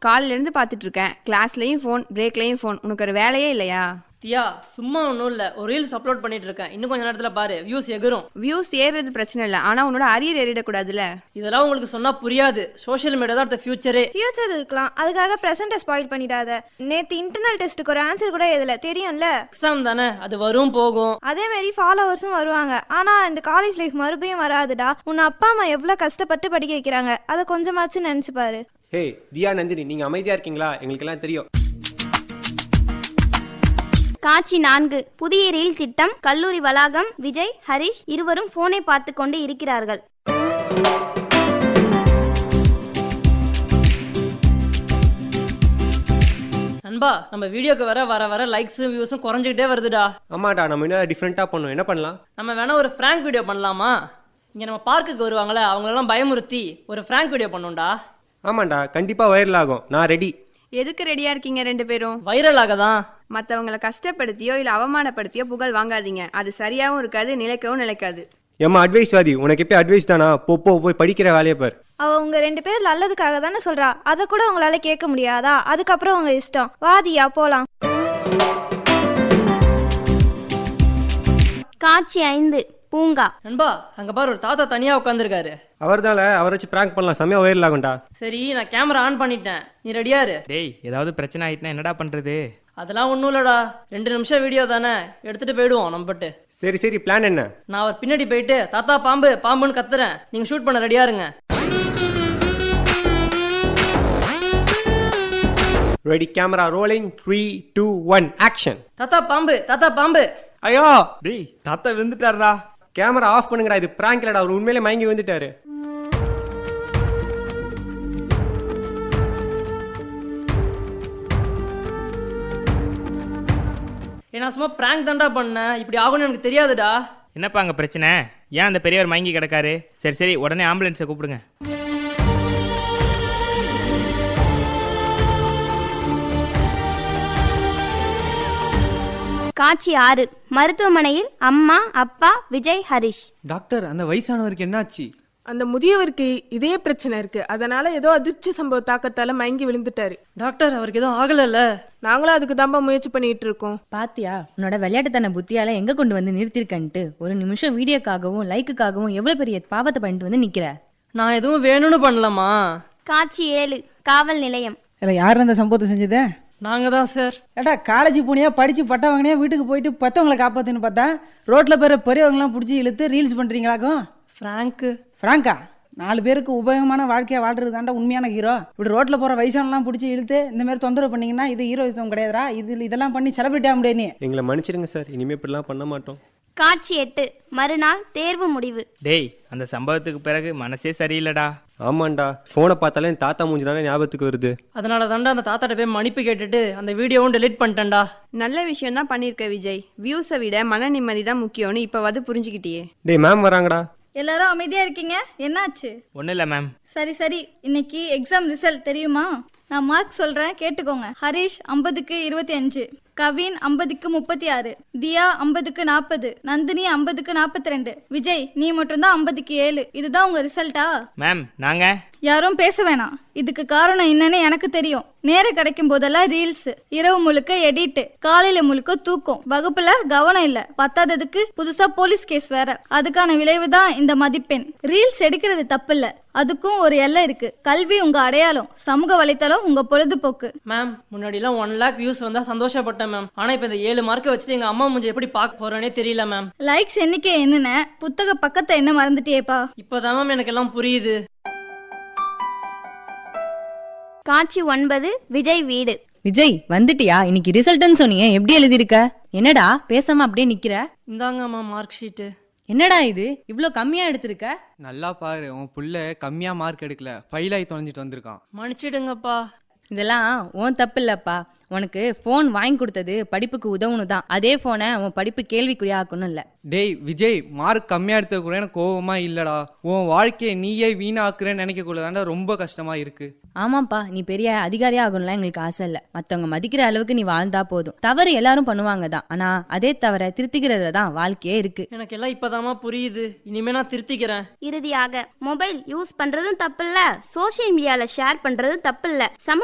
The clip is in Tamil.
காலையில இருந்து பார்த்துட்டு இருக்கேன் கிளாஸ்லயும் ஃபோன் பிரேக்லயும் ஃபோன் உனக்கு ஒரு வேலையே இல்லையா தியா சும்மா ஒன்றும் இல்லை ஒரு ரீல்ஸ் அப்லோட் பண்ணிட்டு இருக்கேன் இன்னும் கொஞ்ச நேரத்தில் பாரு வியூஸ் எகுரும் வியூஸ் ஏறுறது பிரச்சனை இல்லை ஆனா உன்னோட அரியர் ஏறிடக்கூடாதுல்ல இதெல்லாம் உங்களுக்கு சொன்னா புரியாது சோஷியல் மீடியா தான் அடுத்த ஃபியூச்சரே ஃபியூச்சர் இருக்கலாம் அதுக்காக ப்ரெசென்ட்டை ஸ்பாயில் பண்ணிடாத நேற்று இன்டர்னல் டெஸ்ட்டுக்கு ஒரு ஆன்சர் கூட இதில் தெரியும்ல எக்ஸாம் தானே அது வரும் போகும் அதே மாதிரி ஃபாலோவர்ஸும் வருவாங்க ஆனால் இந்த காலேஜ் லைஃப் மறுபடியும் வராதுடா உன் அப்பா அம்மா எவ்வளோ கஷ்டப்பட்டு படிக்க வைக்கிறாங்க அதை கொஞ்சமாச்சும் நினச்சி பாரு ஹே தியா நந்தினி நீங்க அமைதியா இருக்கீங்களா எங்களுக்கெல்லாம் தெரியும் காட்சி நான்கு புதிய ரீல் திட்டம் கல்லூரி வளாகம் விஜய் ஹரிஷ் இருவரும் போனை பார்த்து கொண்டு இருக்கிறார்கள் நண்பா நம்ம வீடியோக்கு வர வர வர லைக்ஸும் வியூஸும் குறைஞ்சிக்கிட்டே வருதுடா ஆமாடா நம்ம என்ன டிஃப்ரெண்ட்டாக பண்ணோம் என்ன பண்ணலாம் நம்ம வேணா ஒரு ஃப்ராங்க் வீடியோ பண்ணலாமா இங்கே நம்ம பார்க்குக்கு வருவாங்களே அவங்களெல்லாம் பயமுறுத்தி ஒரு ஃப்ராங்க் வீடியோ பண்ணுண்டா ஆமாண்டா கண்டிப்பாக வைரல் ஆகும் நான் ரெடி எதுக்கு ரெடியா இருக்கீங்க ரெண்டு பேரும் வைரல் ஆகதான் மத்தவங்கள கஷ்டப்படுத்தியோ இல்ல அவமானப்படுத்தியோ புகழ் வாங்காதீங்க அது சரியாவும் இருக்காது நிலைக்கவும் நிலைக்காது ஏம்மா அட்வைஸ்வாதி உனக்கு எப்போ அட்வைஸ் தானா போ போ போய் படிக்கிற வேலையை பார் அவ உங்க ரெண்டு பேர் நல்லதுக்காக தானே சொல்றா அதை கூட உங்களால கேட்க முடியாதா அதுக்கப்புறம் உங்க இஷ்டம் வாதியா போலாம் காட்சி ஐந்து பூங்கா நண்பா அங்கே பாரு ஒரு தாத்தா தனியாக உட்காந்துருக்காரு அவர் அவரை வச்சு ப்ராங்க் பண்ணலாம் செம்மையாக வைரல் ஆகும்டா சரி நான் கேமரா ஆன் பண்ணிட்டேன் நீ ரெடியா இரு டேய் ஏதாவது பிரச்சனை ஆயிட்டுனா என்னடா பண்றது அதெல்லாம் ஒன்றும் இல்லைடா ரெண்டு நிமிஷம் வீடியோ தானே எடுத்துகிட்டு போயிடுவோம் நம்மட்டு சரி சரி பிளான் என்ன நான் அவர் பின்னாடி போயிட்டு தாத்தா பாம்பு பாம்புன்னு கத்துறேன் நீங்கள் ஷூட் பண்ண ரெடியா இருங்க ready camera rolling three two one action தாத்தா பாம்பு தாத்தா பாம்பு ஐயோ டேய் தாத்தா விழுந்துட்டாருடா கேமரா ஆஃப் பண்ணுங்கடா இது prank இல்லடா அவர் உண்மையிலே மயங்கி வந்துட்டாரு ஏ, நான் சும்மா ப்ராங்க் தான்டா பண்ணேன் இப்படி ஆகும்னு எனக்கு தெரியாதுடா என்னப்பா அங்கே பிரச்சனை ஏன் அந்த பெரியவர் மயங்கி கிடக்காரு சரி சரி உடனே ஆம்புலன்ஸை கூப்பிடுங்க காட்சி ஆறு மருத்துவமனையில் அம்மா அப்பா விஜய் ஹரிஷ் டாக்டர் அந்த வயசானவருக்கு என்னாச்சு அந்த முதியவருக்கு இதே பிரச்சனை இருக்கு அதனால ஏதோ அதிர்ச்சி சம்பவ தாக்கத்தால மயங்கி விழுந்துட்டாரு டாக்டர் அவருக்கு எதுவும் ஆகலைல்ல நாங்களும் அதுக்கு தான்பா முயற்சி பண்ணிட்டு இருக்கோம் பாத்தியா உன்னோட விளையாட்டுத்தன புத்தியால எங்க கொண்டு வந்து நிறுத்திருக்கன்ட்டு ஒரு நிமிஷம் வீடியோக்காகவும் லைக்குக்காகவும் எவ்வளவு பெரிய பாவத்தை பண்ணிட்டு வந்து நிக்கிற நான் எதுவும் வேணும்னு பண்ணலாமா காட்சி ஏழு காவல் நிலையம் இல்லை யார் அந்த சம்பவத்தை செஞ்சது நாங்கள் தான் சார் ஏட்டா காலேஜ் போனியா படிச்சு பட்டம் வாங்கினியா வீட்டுக்கு போயிட்டு பத்தவங்களை காப்பாத்துன்னு பார்த்தா ரோட்ல பேர பெரியவங்களாம் பிடிச்சி இழுத்து ரீல்ஸ் பண்றீங்களாக்கும் ஃப்ராங்க்கு ஃப்ராங்கா நாலு பேருக்கு உபயோகமான வாழ்க்கையை வாழ்றது தாண்டா உண்மையான ஹீரோ இப்படி ரோட்ல போற வயசானலாம் பிடிச்சி இழுத்து இந்த மாதிரி தொந்தரவு பண்ணீங்கன்னா இது ஹீரோயிசம் கிடையாதுடா இது இதெல்லாம் பண்ணி செலிபிரிட்டி ஆக முடியாது நீ எங்களை மன்னிச்சிடுங்க சார் இனிமேல் இப்படிலாம் பண்ண மாட்டோம் காட்சி எட்டு மறுநாள் தேர்வு முடிவு டேய் அந்த சம்பவத்துக்கு பிறகு மனசே சரியில்லைடா ஆமாண்டா ஃபோனை பார்த்தாலே என் தாத்தா மூஞ்சி தானே ஞாபகத்துக்கு வருது அதனால தான்டா அந்த தாத்தாட்ட போய் மன்னிப்பு கேட்டுட்டு அந்த வீடியோவும் டெலீட் பண்ணிட்டேன்டா நல்ல விஷயம் தான் பண்ணிருக்க விஜய் வியூஸை விட மன நிம்மதி தான் முக்கியம்னு இப்பவாது புரிஞ்சுக்கிட்டியே டேய் மேம் வராங்கடா எல்லாரும் அமைதியா இருக்கீங்க என்னாச்சு ஒன்றும் இல்லை மேம் சரி சரி இன்னைக்கு எக்ஸாம் ரிசல்ட் தெரியுமா நான் மார்க் சொல்றேன் கேட்டுக்கோங்க ஹரிஷ் ஐம்பதுக்கு இருபத்தி அஞ்சு கவின் ஐம்பதுக்கு முப்பத்தி ஆறு தியா ஐம்பதுக்கு நாற்பது நந்தினி ஐம்பதுக்கு நாற்பத்தி ரெண்டு விஜய் நீ மட்டும்தான் ஐம்பதுக்கு ஏழு இதுதான் உங்க ரிசல்ட்டா மேம் நாங்கள் யாரும் பேச வேணாம் இதுக்கு காரணம் என்னன்னு எனக்கு தெரியும் நேரம் கிடைக்கும் போதெல்லாம் ரீல்ஸ் இரவு முழுக்க எடிட் காலையில முழுக்க தூக்கம் வகுப்புல கவனம் இல்ல பத்தாததுக்கு புதுசா போலீஸ் கேஸ் வேற அதுக்கான விளைவு தான் இந்த மதிப்பெண் ரீல்ஸ் எடுக்கிறது தப்பில்ல அதுக்கும் ஒரு எல்லை இருக்கு கல்வி உங்க அடையாளம் சமூக வலைத்தளம் உங்க பொழுதுபோக்கு மேம் முன்னாடிலாம் ஒன் லேக் வியூஸ் வந்தால் சந்தோஷப்பட்டேன் மேம் ஆனால் இப்போ இந்த ஏழு மார்க்கை வச்சுட்டு எங்கள் அம்மா மூஞ்சி எப்படி பார்க்க போகிறேனே தெரியல மேம் லைக்ஸ் எண்ணிக்கை என்னென்ன புத்தக பக்கத்தை என்ன மறந்துட்டியேப்பா இப்போதான் மேம் எனக்கு எல்லாம் புரியுது காட்சி ஒன்பது விஜய் வீடு விஜய் வந்துட்டியா இன்னைக்கு ரிசல்ட்னு சொன்னியே எப்படி எழுதியிருக்க என்னடா பேசாம அப்படியே நிக்கிற இந்தாங்கம்மா மார்க் ஷீட்டு என்னடா இது இவ்ளோ கம்மியா எடுத்திருக்க நல்லா பாரு உன் புள்ள கம்மியா மார்க் எடுக்கல ஃபெயில் ஆகி தொலைஞ்சிட்டு வந்திருக்கான் மன்னிச்சிடுங்கப்பா இதெல்லாம் உன் தப்பு இல்லப்பா உனக்கு ஃபோன் வாங்கி கொடுத்தது படிப்புக்கு உதவணும் தான் அதே ஃபோனை உன் படிப்பு கேள்விக்குறியாக்கணும் இல்லை டேய் விஜய் மார்க் கம்மியா எடுத்த கூட எனக்கு கோவமா இல்லடா உன் வாழ்க்கையை நீயே வீணாக்குறேன்னு நினைக்கக்குள்ள தாண்டா ரொம்ப கஷ்டமா இருக்கு ஆமாப்பா நீ பெரிய அதிகாரியா ஆகணும்லாம் எங்களுக்கு ஆசை இல்லை மற்றவங்க மதிக்கிற அளவுக்கு நீ வாழ்ந்தா போதும் தவறு எல்லாரும் பண்ணுவாங்க தான் ஆனா அதே தவிர திருத்திக்கிறதுல தான் வாழ்க்கையே இருக்கு எனக்கு எல்லாம் இப்போதாம்மா புரியுது இனிமே நான் திருத்திக்கிறேன் இறுதியாக மொபைல் யூஸ் பண்றதும் தப்பில்ல சோஷியல் மீடியால ஷேர் பண்றதும் தப்பில்ல சமூக